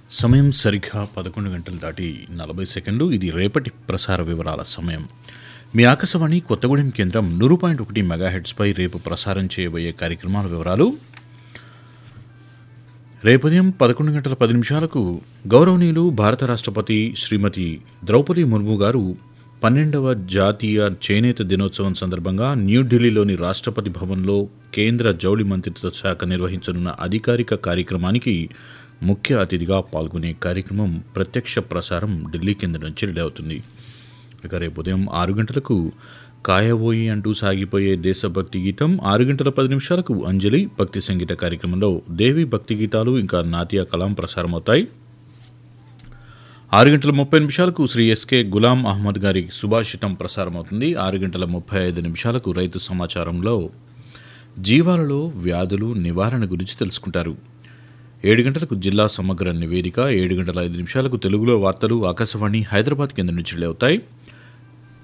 సమయం సరిగ్గా పదకొండు గంటలు దాటి నలభై సెకండ్లు ఇది రేపటి ప్రసార వివరాల సమయం మీ ఆకాశవాణి కొత్తగూడెం కేంద్రం నూరు పాయింట్ ఒకటి మెగాహెడ్స్పై రేపు ప్రసారం చేయబోయే కార్యక్రమాల వివరాలు రేపు ఉదయం పదకొండు గంటల పది నిమిషాలకు గౌరవనీయులు భారత రాష్ట్రపతి శ్రీమతి ద్రౌపది ముర్ము గారు పన్నెండవ జాతీయ చేనేత దినోత్సవం సందర్భంగా న్యూఢిల్లీలోని రాష్ట్రపతి భవన్లో కేంద్ర జౌళి మంత్రిత్వ శాఖ నిర్వహించనున్న అధికారిక కార్యక్రమానికి ముఖ్య అతిథిగా పాల్గొనే కార్యక్రమం ప్రత్యక్ష ప్రసారం ఢిల్లీ కేంద్రం నుంచి రిలే అవుతుంది ఇక రేపు ఉదయం ఆరు గంటలకు కాయబోయి అంటూ సాగిపోయే దేశభక్తి గీతం ఆరు గంటల పది నిమిషాలకు అంజలి భక్తి సంగీత కార్యక్రమంలో దేవి భక్తి గీతాలు ఇంకా నాట్య కలాం ప్రసారమవుతాయి ఆరు గంటల ముప్పై నిమిషాలకు శ్రీ ఎస్కే గులాం అహ్మద్ గారి సుభాషితం ప్రసారమవుతుంది ఆరు గంటల ముప్పై ఐదు నిమిషాలకు రైతు సమాచారంలో జీవాలలో వ్యాధులు నివారణ గురించి తెలుసుకుంటారు ఏడు గంటలకు జిల్లా సమగ్ర నివేదిక ఏడు గంటల ఐదు నిమిషాలకు తెలుగులో వార్తలు ఆకాశవాణి హైదరాబాద్ కేంద్రం నుంచి అవుతాయి